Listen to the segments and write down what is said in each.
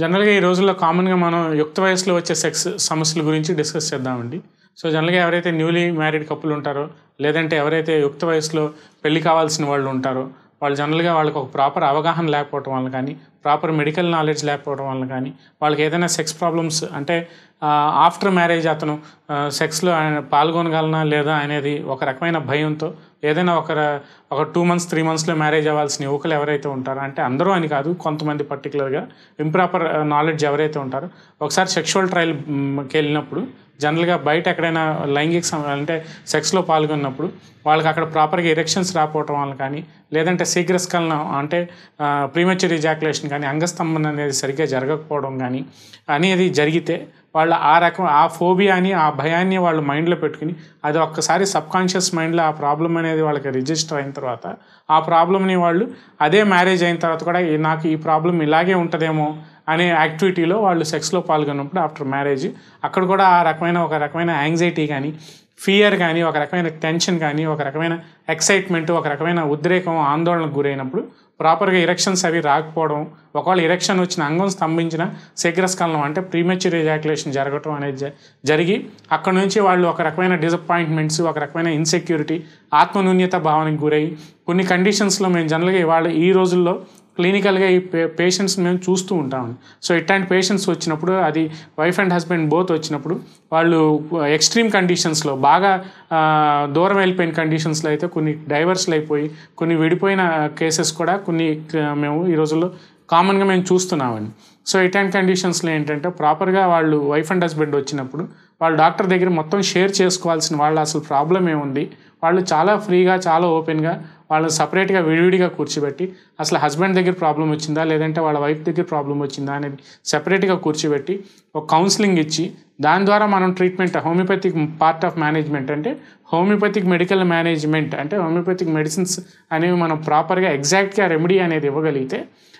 జనరల్గా ఈ రోజుల్లో కామన్గా మనం యుక్త వయసులో వచ్చే సెక్స్ సమస్యల గురించి డిస్కస్ చేద్దామండి సో జనరల్గా ఎవరైతే న్యూలీ మ్యారీడ్ కప్పులు ఉంటారో లేదంటే ఎవరైతే యుక్త వయసులో పెళ్లి కావాల్సిన వాళ్ళు ఉంటారో వాళ్ళు జనరల్గా వాళ్ళకి ఒక ప్రాపర్ అవగాహన లేకపోవడం వల్ల కానీ ప్రాపర్ మెడికల్ నాలెడ్జ్ లేకపోవడం వల్ల కానీ వాళ్ళకి ఏదైనా సెక్స్ ప్రాబ్లమ్స్ అంటే ఆఫ్టర్ మ్యారేజ్ అతను సెక్స్లో ఆయన పాల్గొనగలనా లేదా అనేది ఒక రకమైన భయంతో ఏదైనా ఒక ర- ఒక టూ మంత్స్ త్రీ మంత్స్లో మ్యారేజ్ అవ్వాల్సిన యువకులు ఎవరైతే ఉంటారో అంటే అందరూ అని కాదు కొంతమంది పర్టికులర్గా ఇంప్రాపర్ నాలెడ్జ్ ఎవరైతే ఉంటారో ఒకసారి సెక్షువల్ ట్రయల్కి వెళ్ళినప్పుడు జనరల్గా బయట ఎక్కడైనా లైంగిక సం- అంటే సెక్స్లో పాల్గొన్నప్పుడు వాళ్ళకి అక్కడ ప్రాపర్గా ఎరెక్షన్స్ రాకపోవటం వల్ల కానీ లేదంటే శీఘ్రస్కలనం అంటే ప్రీమెచ్యూర్ ఇజాకులేషన్ కానీ అంగస్తంభన అనేది సరిగ్గా జరగకపోవడం కానీ అనేది జరిగితే వాళ్ళు ఆ రకం ఆ ఫోబియాని ఆ భయాన్ని వాళ్ళు మైండ్లో పెట్టుకుని అది ఒక్కసారి సబ్ కాన్షియస్ మైండ్లో ఆ ప్రాబ్లం అనేది వాళ్ళకి రిజిస్టర్ అయిన తర్వాత ఆ ప్రాబ్లమ్ని వాళ్ళు అదే మ్యారేజ్ అయిన తర్వాత కూడా "ఈ- నాకు ఈ ప్రాబ్లం ఇలాగే ఉంటుందేమో అనే యాక్టివిటీలో వాళ్ళు సెక్స్లో పాల్గొన్నప్పుడు ఆఫ్టర్ మ్యారేజ్ అక్కడ కూడా ఆ రకమైన ఒక రకమైన యాంగ్జైటీ కానీ ఫియర్ కానీ ఒక రకమైన టెన్షన్ కానీ ఒక రకమైన ఎక్సైట్మెంట్ ఒక రకమైన ఉద్రేకం ఆందోళనకు గురైనప్పుడు ప్రాపర్గా ఇరెక్షన్స్ అవి రాకపోవడం ఒకవేళ ఇరెక్షన్ వచ్చిన అంగం స్తంభించిన శీఘ్రస్కలనం అంటే ప్రీమెచ్యూర్ ఎజాకులేషన్ జరగటం అనేది జ- జరిగి అక్కడ నుంచి వాళ్ళు ఒక రకమైన డిసప్పాయింట్మెంట్స్ ఒక రకమైన ఇన్సెక్యూరిటీ ఆత్మన్యూన్యత భావనకి గురై కొన్ని కండిషన్స్లో మేము జనరల్గా ఇవాళ ఈ రోజుల్లో క్లినికల్గా ఈ పే పేషెంట్స్ మేము చూస్తూ ఉంటాం సో ఇట్లాంటి పేషెంట్స్ వచ్చినప్పుడు అది వైఫ్ అండ్ హస్బెండ్ బోత్ వచ్చినప్పుడు వాళ్ళు ఎక్స్ట్రీమ్ కండిషన్స్లో బాగా ఆ, దూరం వెళ్ళిపోయిన కండిషన్స్లో అయితే కొన్ని డైవర్స్లు అయిపోయి కొన్ని విడిపోయిన కేసెస్ కూడా కొన్ని ఆ, మేము ఈ రోజుల్లో కామన్గా మేము చూస్తున్నామండి సో ఇట్లాంటి కండిషన్స్లో ఏంటంటే ప్రాపర్గా వాళ్ళు వైఫ్ అండ్ హస్బెండ్ వచ్చినప్పుడు వాళ్ళు డాక్టర్ దగ్గర మొత్తం షేర్ చేసుకోవాల్సిన వాళ్ళు అసలు ప్రాబ్లం ఏముంది వాళ్ళు చాలా ఫ్రీగా చాలా ఓపెన్గా వాళ్ళని సపరేట్గా విడివిడిగా కూర్చోబెట్టి అసలు హస్బెండ్ దగ్గర ప్రాబ్లం వచ్చిందా లేదంటే వాళ్ళ వైఫ్ దగ్గర ప్రాబ్లం వచ్చిందా అనేది సపరేట్గా కూర్చోబెట్టి ఒక కౌన్సిలింగ్ ఇచ్చి దాని ద్వారా మనం treatment homeopathic part of management అంటే హోమియోపతిక్ మెడికల్ మేనేజ్మెంట్ అంటే హోమియోపతిక్ మెడిసిన్స్ అనేవి మనం ప్రాపర్గా ఎగ్జాక్ట్గా రెమెడీ అనేది ఇవ్వగలిగితే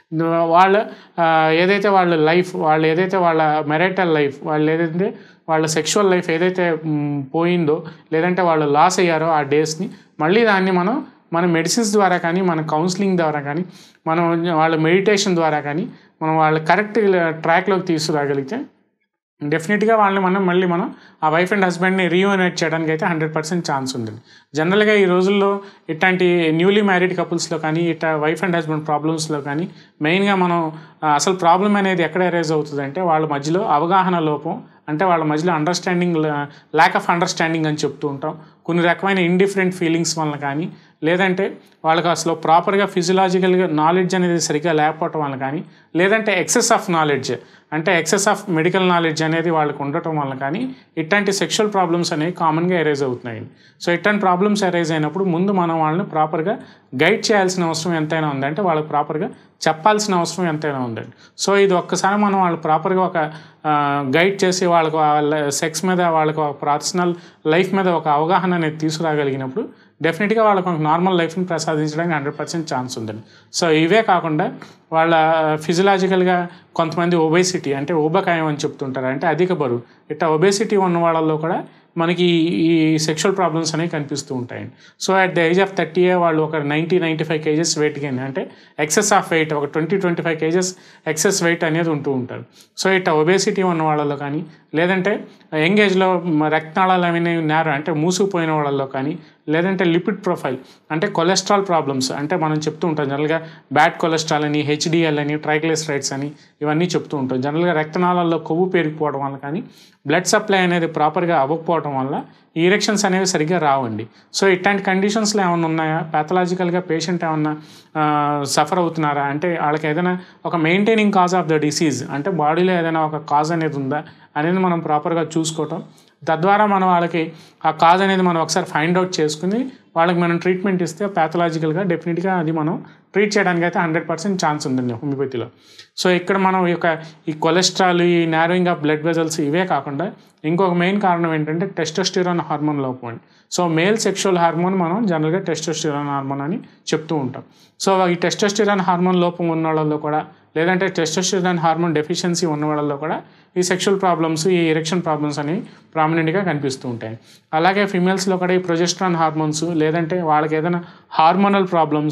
వాళ్ళ ఆ, ఏదైతే వాళ్ళ లైఫ్ వాళ్ళు ఏదైతే వాళ్ళ మెరైటల్ లైఫ్ వాళ్ళు ఏదైతే వాళ్ళ సెక్షువల్ లైఫ్ ఏదైతే మ్, పోయిందో లేదంటే వాళ్ళు లాస్ అయ్యారో ఆ డేస్ని మళ్ళీ దాన్ని మనం మన మెడిసిన్స్ ద్వారా కానీ మన కౌన్సిలింగ్ ద్వారా కానీ మనం వాళ్ళ మెడిటేషన్ ద్వారా కానీ మనం వాళ్ళ కరెక్ట్ ట్రాక్లోకి తీసుకురాగలిగితే డెఫినెట్గా వాళ్ళని మనం మళ్ళీ మనం ఆ వైఫ్ అండ్ హస్బెండ్ని రీయూనైట్ చేయడానికి అయితే హండ్రెడ్ పర్సెంట్ ఛాన్స్ ఉంది జనరల్గా ఈ రోజుల్లో ఇట్లాంటి న్యూలీ మ్యారీడ్ కపుల్స్లో కానీ ఇట్లా వైఫ్ అండ్ హస్బెండ్ ప్రాబ్లమ్స్లో కానీ మెయిన్గా మనం ఆ, అసలు ప్రాబ్లం అనేది ఎక్కడ అరైజ్ అవుతుంది అంటే వాళ్ళ మధ్యలో అవగాహన లోపం అంటే వాళ్ళ మధ్యలో అండర్స్టాండింగ్ ల్యాక్ ఆఫ్ అండర్స్టాండింగ్ అని చెప్తూ ఉంటాం కొన్ని రకమైన ఇండిఫరెంట్ ఫీలింగ్స్ వల్ల కానీ లేదంటే వాళ్ళకి అసలు ప్రాపర్గా ఫిజియలాజికల్గా నాలెడ్జ్ అనేది సరిగ్గా లేకపోవటం వల్ల కానీ లేదంటే ఎక్సెస్ ఆఫ్ నాలెడ్జ్ అంటే ఎక్సెస్ ఆఫ్ మెడికల్ నాలెడ్జ్ అనేది వాళ్ళకి ఉండటం వల్ల కానీ ఇట్లాంటి సెక్షువల్ ప్రాబ్లమ్స్ అనేవి కామన్గా ఎరేజ్ అవుతున్నాయి సో ఇట్లాంటి ప్రాబ్లమ్స్ ఎరేజ్ అయినప్పుడు ముందు మనం వాళ్ళని ప్రాపర్గా గైడ్ చేయాల్సిన అవసరం ఎంతైనా ఉంది అంటే వాళ్ళకి ప్రాపర్గా చెప్పాల్సిన అవసరం ఎంతైనా ఉందండి సో ఇది ఒక్కసారి మనం వాళ్ళు ప్రాపర్గా ఒక గైడ్ చేసి వాళ్ళకు వాళ్ళ సెక్స్ మీద వాళ్ళకు ఒక పర్సనల్ లైఫ్ మీద ఒక అవగాహన అనేది తీసుకురాగలిగినప్పుడు డెఫినెట్గా వాళ్ళకు ఒక నార్మల్ లైఫ్ని ప్రసాదించడానికి హండ్రెడ్ పర్సెంట్ ఛాన్స్ ఉందండి సో ఇవే కాకుండా వాళ్ళ ఫిజియలాజికల్గా కొంతమంది ఒబేసిటీ అంటే ఊబకాయం అని చెప్తుంటారు అంటే అధిక బరువు ఇట్లా ఒబేసిటీ ఉన్న వాళ్ళల్లో కూడా మనకి ఈ సెక్షువల్ ప్రాబ్లమ్స్ అనేవి కనిపిస్తూ ఉంటాయండి so at the age of thirty వాళ్ళు ఒక ninety ninety five kgs weight gain అంటే ఎక్సెస్ ఆఫ్ వెయిట్ ఒక twenty twenty five kgs excess weight అనేది ఉంటూ ఉంటారు సో ఇట్లా ఒబేసిటీ ఉన్న వాళ్ళలో కానీ లేదంటే యంగ్ ఏజ్లో రక్తనాళాలు అనేవి నేర అంటే మూసుకుపోయిన వాళ్ళలో కానీ లేదంటే లిపిడ్ ప్రొఫైల్ అంటే కొలెస్ట్రాల్ ప్రాబ్లమ్స్ అంటే మనం చెప్తూ ఉంటాం జనరల్గా బ్యాడ్ కొలెస్ట్రాల్ అని హెచ్డిఎల్ అని ట్రైగ్లిసరైడ్స్ అని ఇవన్నీ చెప్తూ ఉంటాం జనరల్గా రక్తనాళాల్లో కొవ్వు పెరిగిపోవడం వల్ల కానీ బ్లడ్ సప్లై అనేది ప్రాపర్గా అవ్వకపోవడం వల్ల ఈ ఇరెక్షన్స్ అనేవి సరిగ్గా రావండి సో ఇట్లాంటి కండిషన్స్లో ఏమైనా ఉన్నాయా పాథలాజికల్గా పేషెంట్ ఏమన్నా సఫర్ అవుతున్నారా అంటే వాళ్ళకి ఏదైనా ఒక maintaining cause of the disease అంటే బాడీలో ఏదైనా ఒక కాజ్ అనేది ఉందా అనేది మనం ప్రాపర్గా చూసుకోవటం తద్వారా మనం వాళ్ళకి ఆ కాజ్ అనేది మనం ఒకసారి ఫైండ్ అవుట్ చేసుకుని వాళ్ళకి మనం ట్రీట్మెంట్ ఇస్తే ప్యాథలాజికల్గా డెఫినెట్గా అది మనం ట్రీట్ చేయడానికి అయితే హండ్రెడ్ పర్సెంట్ ఛాన్స్ ఉందండి హోమియోపతిలో సో ఇక్కడ మనం ఈ యొక్క ఈ కొలెస్ట్రాల్ ఈ నారోయింగ్ ఆఫ్ బ్లడ్ వెజల్స్ ఇవే కాకుండా ఇంకొక మెయిన్ కారణం ఏంటంటే టెస్టోస్టిరాన్ హార్మోన్ లోపం అండి సో మేల్ సెక్షువల్ హార్మోన్ మనం జనరల్గా టెస్టోస్టిరాన్ హార్మోన్ అని చెప్తూ ఉంటాం సో ఈ టెస్టోస్టిరాన్ హార్మోన్ లోపం ఉన్న వాళ్ళలో కూడా లేదంటే టెస్టోస్టిరాన్ హార్మోన్ డెఫిషియన్సీ ఉన్న వాళ్ళలో కూడా ఈ సెక్షువల్ ప్రాబ్లమ్స్ ఈ ఎరెక్షన్ ప్రాబ్లమ్స్ అనేవి ప్రామినెంట్గా కనిపిస్తూ ఉంటాయి అలాగే ఫిమేల్స్లో కూడా ఈ ప్రొజెస్ట్రాన్ హార్మోన్స్ లేదంటే వాళ్ళకి ఏదైనా హార్మోనల్ ప్రాబ్లమ్స్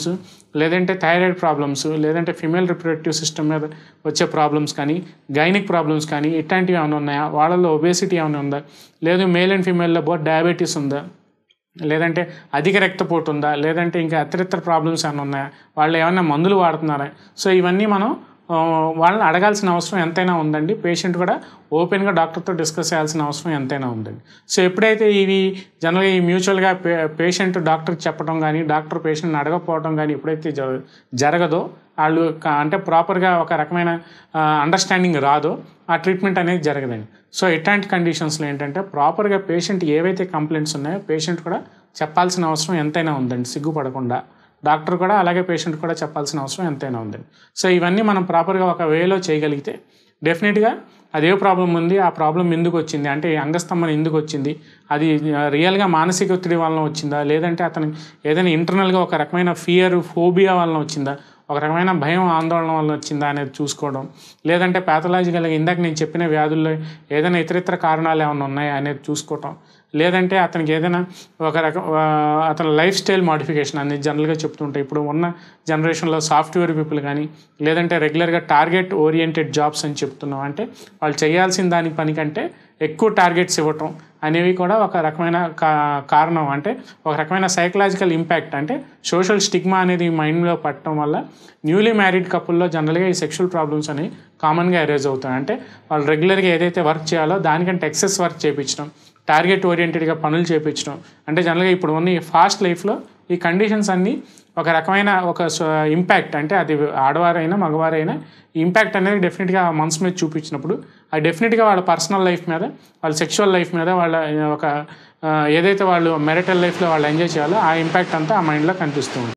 లేదంటే థైరాయిడ్ ప్రాబ్లమ్స్ లేదంటే ఫిమేల్ రిప్రొడక్టివ్ సిస్టమ్ మీద వచ్చే ప్రాబ్లమ్స్ కానీ గైనిక్ ప్రాబ్లమ్స్ కానీ ఇట్లాంటివి ఏమైనా ఉన్నాయా వాళ్ళలో ఒబేసిటీ ఏమైనా ఉందా లేదు మేల్ అండ్ ఫిమేల్లో బోత్ డయాబెటీస్ ఉందా లేదంటే అధిక రక్తపోటు ఉందా లేదంటే ఇంకా ఇతరితర ప్రాబ్లమ్స్ ఏమైనా ఉన్నాయా వాళ్ళు ఏమైనా మందులు వాడుతున్నారా సో ఇవన్నీ మనం ఆ, వాళ్ళని అడగాల్సిన అవసరం ఎంతైనా ఉందండి పేషెంట్ కూడా ఓపెన్గా డాక్టర్తో డిస్కస్ చేయాల్సిన అవసరం ఎంతైనా ఉందండి సో ఎప్పుడైతే ఇవి జనరల్గా ఈ మ్యూచువల్గా పే పేషెంట్ డాక్టర్కి చెప్పడం కానీ డాక్టర్ పేషెంట్ని అడగకపోవడం కానీ ఎప్పుడైతే జ- జరగదో వాళ్ళు క- అంటే ప్రాపర్గా ఒక రకమైన అండర్స్టాండింగ్ రాదో ఆ ట్రీట్మెంట్ అనేది జరగదండి సో ఇట్లాంటి కండిషన్స్లో ఏంటంటే ప్రాపర్గా పేషెంట్ ఏవైతే కంప్లైంట్స్ ఉన్నాయో పేషెంట్ కూడా చెప్పాల్సిన అవసరం ఎంతైనా ఉందండి సిగ్గుపడకుండా డాక్టర్ కూడా అలాగే పేషెంట్ కూడా చెప్పాల్సిన అవసరం ఎంతైనా ఉందండి సో ఇవన్నీ మనం ప్రాపర్గా ఒక వేలో చేయగలిగితే డెఫినెట్గా అదే ప్రాబ్లం ఉంది ఆ ప్రాబ్లం ఎందుకు వచ్చింది అంటే ఈ అంగస్తంభన ఎందుకు వచ్చింది అది రియల్గా మానసిక ఒత్తిడి వలన వచ్చిందా లేదంటే అతను ఏదైనా ఇంటర్నల్గా ఒక రకమైన ఫియర్ ఫోబియా వలన వచ్చిందా ఒక రకమైన భయం ఆందోళన వల్ల వచ్చిందా అనేది చూసుకోవడం లేదంటే ప్యాథలాజికల్గా ఇందాక నేను చెప్పిన వ్యాధుల్లో ఏదైనా ఇతరితర కారణాలు ఏమైనా ఉన్నాయా అనేది చూసుకోవటం లేదంటే అతనికి ఏదైనా ఒక రకం ఆ, అతని లైఫ్ స్టైల్ మాడిఫికేషన్ అనేది జనరల్గా చెప్తుంటాయి ఇప్పుడు ఉన్న జనరేషన్లో సాఫ్ట్వేర్ పీపుల్ కానీ లేదంటే రెగ్యులర్గా టార్గెట్ ఓరియంటెడ్ జాబ్స్ అని చెప్తున్నాం అంటే వాళ్ళు చేయాల్సిన దాని పని కంటే ఎక్కువ టార్గెట్స్ ఇవ్వటం అనేవి కూడా ఒక రకమైన కా- కారణం అంటే ఒక రకమైన సైకలాజికల్ ఇంపాక్ట్ అంటే సోషల్ స్టిగ్మా అనేది మైండ్లో పట్టడం వల్ల న్యూలీ మ్యారీడ్ కపుల్లో జనరల్గా ఈ సెక్షువల్ ప్రాబ్లమ్స్ అనేవి కామన్గా అరేజ్ అవుతాయి అంటే వాళ్ళు రెగ్యులర్గా ఏదైతే వర్క్ చేయాలో దానికంటే ఎక్సెస్ వర్క్ చేయించడం టార్గెట్ ఓరియంటెడ్గా పనులు చేయించడం అంటే జనరల్గా ఇప్పుడు ఉన్న ఈ ఫాస్ట్ లైఫ్లో ఈ కండిషన్స్ అన్నీ ఒక రకమైన ఒక ఇంపాక్ట్ అంటే అది ఆడవారైనా మగవారైనా ఇంపాక్ట్ అనేది డెఫినెట్గా ఆ మనసు మీద చూపించినప్పుడు అది డెఫినెట్గా వాళ్ళ పర్సనల్ లైఫ్ మీద వాళ్ళ సెక్షువల్ లైఫ్ మీద వాళ్ళ ఆ, ఒక ఆ, ఏదైతే వాళ్ళు మెరిటల్ లైఫ్లో వాళ్ళు ఎంజాయ్ చేయాలో ఆ ఇంపాక్ట్ అంతా ఆ మైండ్లో కనిపిస్తూ ఉంటుంది